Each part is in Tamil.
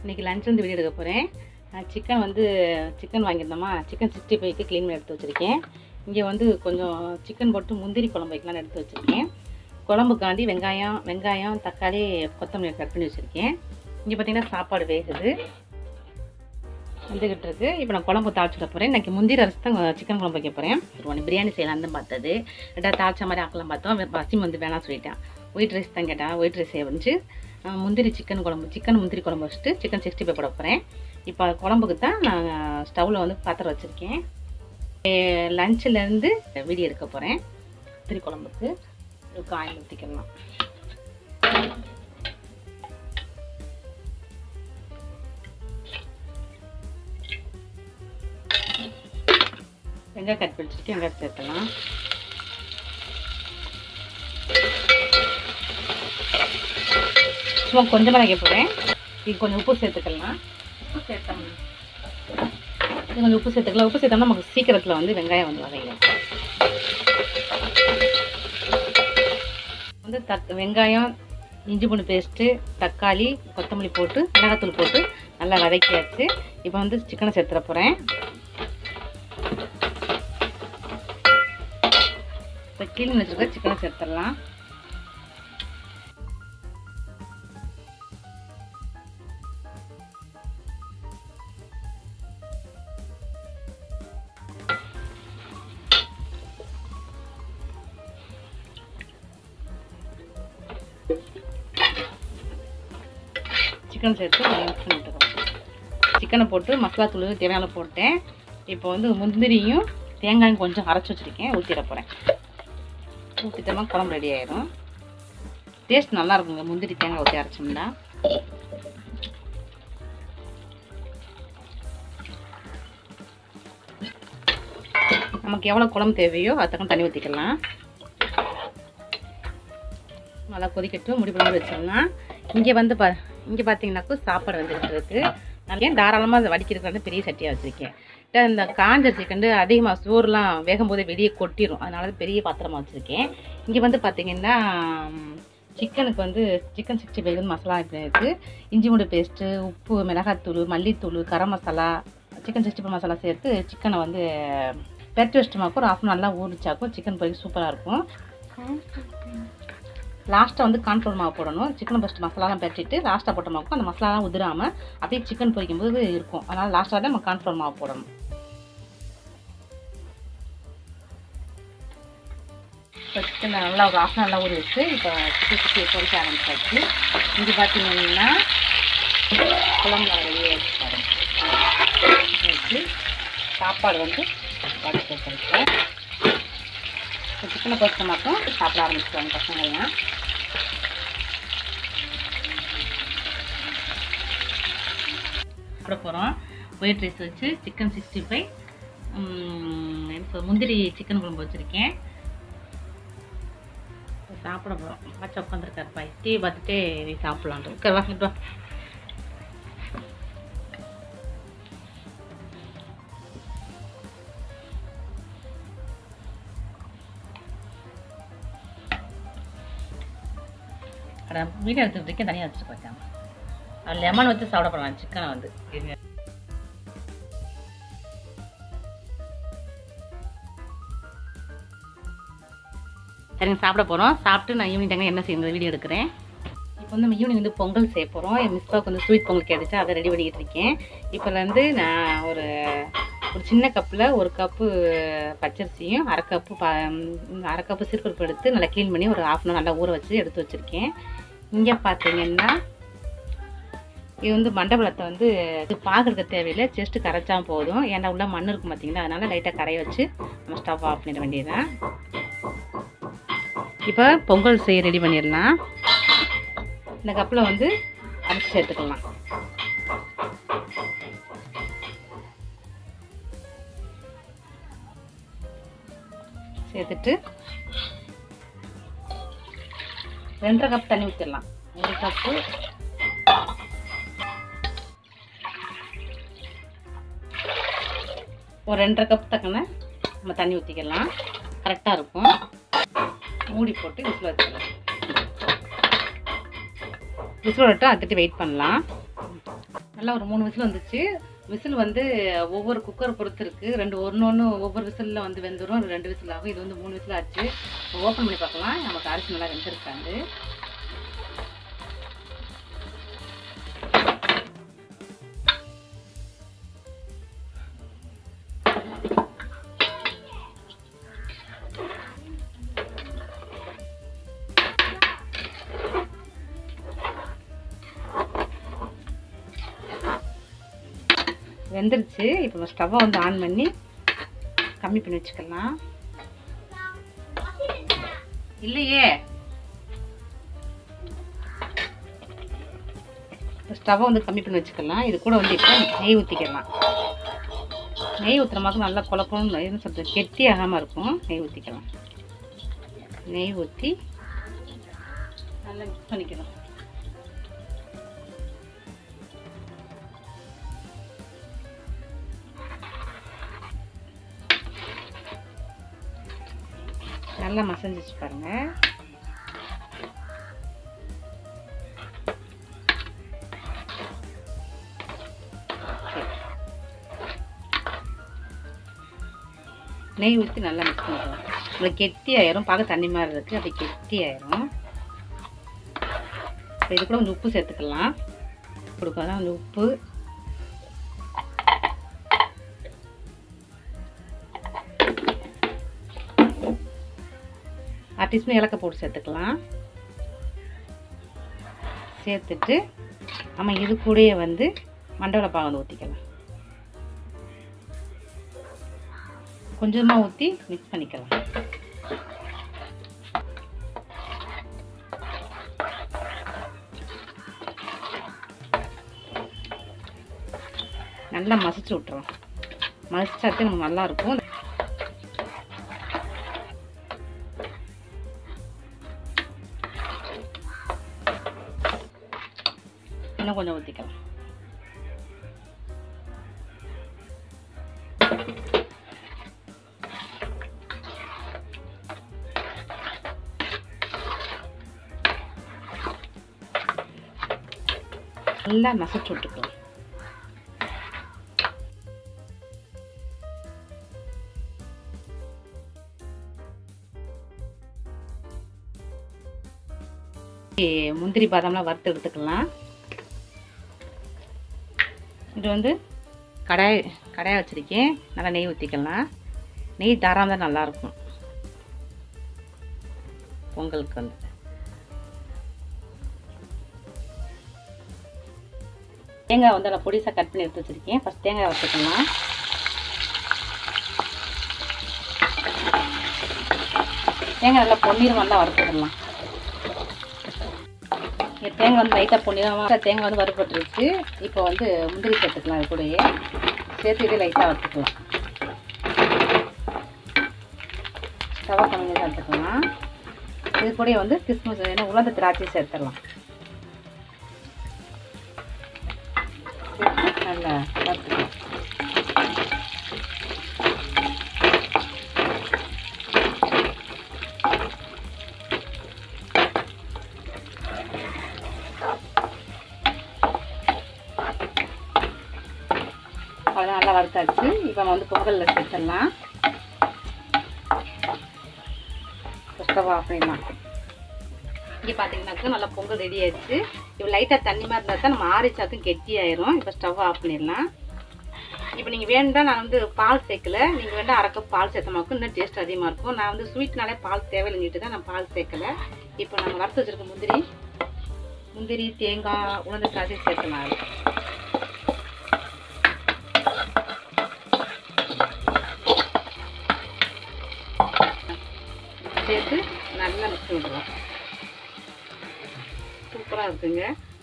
இன்றைக்கி லஞ்ச் வந்து வீடியோ எடுக்க போகிறேன் சிக்கன் வந்து சிக்கன் வாங்கியிருந்தோமா சிக்கன் சிக்ஸ்டி ஃபைவ்க்கு க்ளீன் பண்ணி எடுத்து வச்சுருக்கேன் இங்கே வந்து கொஞ்சம் சிக்கன் போட்டு முந்திரி குழம்பு வைக்கலாம்னு எடுத்து வச்சுருக்கேன் குழம்புக்காண்டி வெங்காயம் வெங்காயம் தக்காளி கொத்தமல்லி கட் பண்ணி வச்சுருக்கேன் இங்கே பார்த்தீங்கன்னா சாப்பாடு வேகுது வந்துக்கிட்டு இருக்கு இப்போ நான் குழம்பு தாளிச்சிட போகிறேன் இன்றைக்கி முந்திரி அரைச்சி தான் சிக்கன் குழம்பு வைக்க போகிறேன் ஒன்று பிரியாணி செய்யலாம் தான் பார்த்தது ரெண்டாவது தாளிச்ச மாதிரி ஆக்கலாம் பார்த்தோம் வசிம் வந்து வேணாம் சொல்லிட்டேன் ஒயிட் ரைஸ் தான் கேட்டேன் ஒயிட் ரைஸ் செய்ய முந்திரி சிக்கன் குழம்பு சிக்கன் முந்திரி குழம்பு வச்சுட்டு சிக்கன் சிக்ஸ்டி ஃபைவ் போட போகிறேன் இப்போ குழம்புக்கு தான் நான் ஸ்டவ்வில் வந்து பாத்திரம் வச்சுருக்கேன் லஞ்சிலேருந்து வீடியோ எடுக்க போகிறேன் முந்திரி குழம்புக்கு காயில் ஊற்றிக்கலாம் வெங்காயம் கட் பிடிச்சிட்டு வெங்காயம் சேர்த்துலாம் சும்மா கொஞ்சமாக வைக்க போகிறேன் இது கொஞ்சம் உப்பு சேர்த்துக்கலாம் உப்பு சேர்த்தோம் இது கொஞ்சம் உப்பு சேர்த்துக்கலாம் உப்பு சேர்த்தோம்னா நமக்கு சீக்கிரத்தில் வந்து வெங்காயம் வந்து வதங்கிடும் வந்து தக் வெங்காயம் இஞ்சி பூண்டு பேஸ்ட்டு தக்காளி கொத்தமல்லி போட்டு மிளகாத்தூள் போட்டு நல்லா வதக்கியாச்சு இப்போ வந்து சிக்கனை சேர்த்துட போகிறேன் இப்போ கிளீன் வச்சுருக்க சிக்கனை சேர்த்துடலாம் சிக்கன் சேர்த்து மிக்ஸ் பண்ணிட்டுருக்கோம் சிக்கனை போட்டு மசாலா தூள் தேவையான போட்டேன் இப்போ வந்து முந்திரியும் தேங்காயும் கொஞ்சம் அரைச்சி வச்சுருக்கேன் ஊற்றிட போகிறேன் ஊற்றிட்டோம்னா குழம்பு ரெடி ஆயிடும் டேஸ்ட் நல்லா இருக்குங்க முந்திரி தேங்காய் ஊற்றி அரைச்சோம்னா நமக்கு எவ்வளோ குழம்பு தேவையோ அதுக்கு தண்ணி ஊற்றிக்கலாம் நல்லா கொதிக்கட்டும் முடி பண்ணி வச்சிடலாம் இங்கே வந்து பா இங்கே பார்த்தீங்கன்னாக்கா சாப்பாடு வந்துக்கிட்டு இருக்கு நான் ஏன் தாராளமாக அதை வடிக்கிறதுக்கு பெரிய சட்டியாக வச்சுருக்கேன் இந்த காஞ்ச சிக்கன் அதிகமாக சோறுலாம் வேகும் போதே வெளியே கொட்டிடும் அதனால பெரிய பாத்திரமாக வச்சுருக்கேன் இங்கே வந்து பார்த்தீங்கன்னா சிக்கனுக்கு வந்து சிக்கன் சிக்ஸ்டி ஃபைவ் வந்து மசாலா இருக்குது இஞ்சி பூண்டு பேஸ்ட்டு உப்பு மிளகாத்தூள் மல்லித்தூள் garam masala chicken sixty five masala சேர்த்து சிக்கனை வந்து பெரட்டி வச்சிட்டோமாக்கும் ஒரு ஆஃப் நல்லா ஊறிச்சாக்கும் சிக்கன் பொரிக்கு சூப்பராக இருக்கும் லாஸ்ட்டாக வந்து கான்ஃப்ளவர் மாவு போடணும் சிக்கன் ஃபஸ்ட்டு மசாலாலாம் பெரட்டிட்டு லாஸ்ட்டாக போட்ட மாவுக்கும் அந்த மசாலாலாம் உதிராமல் அப்படியே சிக்கன் பொரிக்கும் போது இருக்கும் அதனால் லாஸ்ட்டாக தான் நம்ம கான்ஃப்ளவர் மாவு போடணும் இப்போ சிக்கன் நல்லா ஒரு ஆஃப் நல்லா ஊறி வச்சு இப்போ சிக்கன் சிக்கி பொரிக்க ஆரம்பிச்சாச்சு இங்கே பார்த்தீங்கன்னா குழம்பு ரெடியாக வச்சு சாப்பாடு வந்து வடிச்சு வச்சுருக்கேன் இப்போ சிக்கனை பொரிச்ச மட்டும் சாப்பிட ஆரம்பிச்சிடுவாங்க பசங்கள்லாம் சாப்பிட போகிறோம் ஒயிட் ரைஸ் வச்சு சிக்கன் சிக்ஸ்டி ஃபைவ் இப்போ முந்திரி சிக்கன் குழம்பு வச்சுருக்கேன் சாப்பிட போகிறோம் பச்சை உட்காந்துருக்காரு பாய் டிவி பார்த்துட்டே நீ சாப்பிட்லான்ட்டு உட்கார் வாங்கிட்டு வா அட வீடியோ எடுத்துகிட்டு இருக்கேன் தனியாக வச்சுட்டு போச்சாங்க அது லெமன் வச்சு சாப்பிட போகலாம் சிக்கனை வந்து சரிங்க சாப்பிட போகிறோம் சாப்பிட்டு நான் ஈவினிங் டைமில் என்ன செய்யுங்க வீடியோ எடுக்கிறேன் இப்போ வந்து நம்ம ஈவினிங் வந்து பொங்கல் செய்ய போகிறோம் என் மிஸ்பாவுக்கு வந்து ஸ்வீட் பொங்கல் கேட்டுச்சு அதை ரெடி பண்ணிக்கிட்டு இருக்கேன் இப்போலேருந்து நான் ஒரு ஒரு சின்ன கப்பில் ஒரு கப்பு பச்சரிசியும் அரை கப்பு ப அரை கப்பு சிறுபருப்பு எடுத்து நல்லா க்ளீன் பண்ணி ஒரு ஆஃப் அன் நல்லா ஊற வச்சு எடுத்து வச்சுருக்கேன் இங்கே பார்த்தீங்கன்னா இது வந்து மண்டபலத்தை வந்து இது பார்க்குறதுக்கு தேவையில்லை ஜஸ்ட்டு கரைச்சா போதும் ஏன்னா உள்ள மண் இருக்கும் பார்த்தீங்களா அதனால் லைட்டாக கரைய வச்சு நம்ம ஸ்டவ் ஆஃப் பண்ணிட வேண்டியதுதான் இப்போ பொங்கல் செய்ய ரெடி பண்ணிடலாம் இந்த கப்பில் வந்து அரிசி சேர்த்துக்கலாம் சேர்த்துட்டு ரெண்டரை கப் தண்ணி ஊற்றிடலாம் ஒரு கப்பு ஒரு ரெண்டரை கப் தக்கன நம்ம தண்ணி ஊற்றிக்கலாம் கரெக்டாக இருக்கும் மூடி போட்டு விசில் வச்சிடலாம் விசில் விட்டு அதுட்டு வெயிட் பண்ணலாம் நல்லா ஒரு மூணு விசில் வந்துச்சு விசில் வந்து ஒவ்வொரு குக்கர் பொறுத்து இருக்கு ரெண்டு ஒன்று ஒன்று ஒவ்வொரு விசிலில் வந்து வெந்துடும் ரெண்டு விசில் ஆகும் இது வந்து மூணு விசில் ஆச்சு ஓப்பன் பண்ணி பார்க்கலாம் நமக்கு அரிசி நல்லா வெந்திருக்காது வெந்துருச்சு இப்போ ஸ்டவ்வை வந்து ஆன் பண்ணி கம்மி பண்ணி வச்சுக்கலாம் இல்லையே ஸ்டவ்வை வந்து கம்மி பண்ணி வச்சுக்கலாம் இது கூட வந்து இப்போ நெய் ஊற்றிக்கலாம் நெய் ஊற்றுற மாதிரி நல்லா குழப்பம் என்ன சொல்கிறது கெட்டி ஆகாமல் இருக்கும் நெய் ஊற்றிக்கலாம் நெய் ஊற்றி நல்லா மிக்ஸ் பண்ணிக்கலாம் நல்லா மசஞ்சிச்சு பாருங்க நெய் ஊற்றி நல்லா மிக்ஸ் பண்ணிக்கலாம் உங்களுக்கு கெட்டி ஆயிரும் பார்க்க தண்ணி மாதிரி இருக்குது அப்படி கெட்டி ஆயிரும் இப்போ இது கூட கொஞ்சம் உப்பு சேர்த்துக்கலாம் கொடுக்கலாம் கொஞ்சம் உப்பு அரை டீஸ்பூன் ஏலக்காய் போட்டு சேர்த்துக்கலாம் சேர்த்துட்டு நம்ம இது கூடயே வந்து மண்டவளை பாகம் வந்து ஊற்றிக்கலாம் கொஞ்சமாக ஊற்றி மிக்ஸ் பண்ணிக்கலாம் நல்லா மசிச்சு விட்டுறோம் மசிச்சாத்தே நமக்கு நல்லா இருக்கும் இன்னும் கொஞ்சம் ஊற்றிக்கலாம் நல்லா மசிச்சு விட்டுக்கலாம் முந்திரி பாதாம்லாம் வறுத்து எடுத்துக்கலாம் இது வந்து கடாய் கடாய் வச்சுருக்கேன் நல்லா நெய் ஊற்றிக்கலாம் நெய் தாராளம் தான் நல்லாயிருக்கும் பொங்கலுக்கு வந்து தேங்காய் வந்து நான் பொடிசாக கட் பண்ணி எடுத்து வச்சுருக்கேன் ஃபஸ்ட் தேங்காய் வச்சுக்கலாம் தேங்காய் நல்லா பொன்னீர் நல்லா வறுத்துக்கலாம் இங்கே தேங்காய் வந்து லைட்டாக பொன்னிறமாக தேங்காய் வந்து வறுபட்டுருச்சு இப்போ வந்து முந்திரி சேர்த்துக்கலாம் அது கூடயே சேர்த்து இதே லைட்டாக வறுத்துக்கலாம் ஸ்டவ் கம்மி சேர்த்துக்கலாம் இது கூடயே வந்து கிறிஸ்மஸ் ஏன்னா உலர்ந்த திராட்சை சேர்த்துடலாம் நல்லா வறுத்துக்கலாம் அவ்வளோதான் நல்லா வறுத்தாச்சு இப்போ நம்ம வந்து பொங்கலில் சேர்த்துடலாம் ஸ்டவ் ஆஃப் பண்ணிடலாம் இங்கே பார்த்தீங்கன்னாக்கா நல்லா பொங்கல் ரெடி ஆயிடுச்சு இப்போ லைட்டாக தண்ணி மாதிரி இருந்தால் தான் நம்ம ஆரிச்சாக்கும் கெட்டி ஆயிரும் இப்போ ஸ்டவ் ஆஃப் பண்ணிடலாம் இப்போ நீங்கள் வேணும்னா நான் வந்து பால் சேர்க்கல நீங்கள் வேண்டாம் அரை கப் பால் சேர்த்தமாக்கும் இன்னும் டேஸ்ட் அதிகமாக இருக்கும் நான் வந்து ஸ்வீட்னாலே பால் தேவையில்லைங்கிட்டு தான் நான் பால் சேர்க்கல இப்போ நம்ம வறுத்து வச்சிருக்க முந்திரி முந்திரி தேங்காய் உளுந்து திராட்சை சேர்க்கலாம் அதுல. சேர்த்து நல்லா மிக்ஸ் விடுறோம் சூப்பராக இருக்குங்க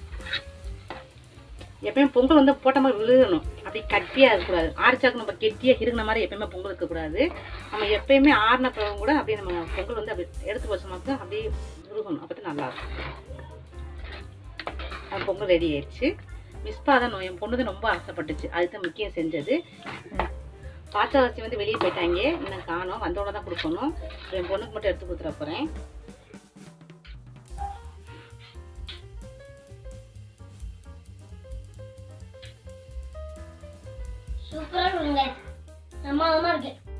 எப்பயுமே பொங்கல் வந்து போட்ட மாதிரி விழுகணும் அப்படி கட்டியாக இருக்கக்கூடாது ஆரிச்சாக்கு நம்ம கெட்டியாக இருங்கின மாதிரி எப்பயுமே பொங்கல் இருக்கக்கூடாது நம்ம எப்பயுமே ஆறின பிறகு கூட அப்படியே நம்ம பொங்கல் வந்து அப்படி எடுத்து வச்சோம்னாக்கா அப்படியே விழுகணும் அப்போ தான் நல்லாயிருக்கும் அது பொங்கல் ரெடி ஆயிடுச்சு மிஸ் பாதான் என் பொண்ணு தான் ரொம்ப ஆசைப்பட்டுச்சு அதுதான் முக்கியம் செஞ்சது பாச்சவாசி வந்து வெளியே போயிட்டாங்க இன்னும் காணோம் வந்தோட தான் கொடுக்கணும் என் பொண்ணுக்கு மட்டும் எடுத்து கொடுத்துட போகிறேன் சூப்பரா இருக்குங்க அம்மா அம்மா இருக்கு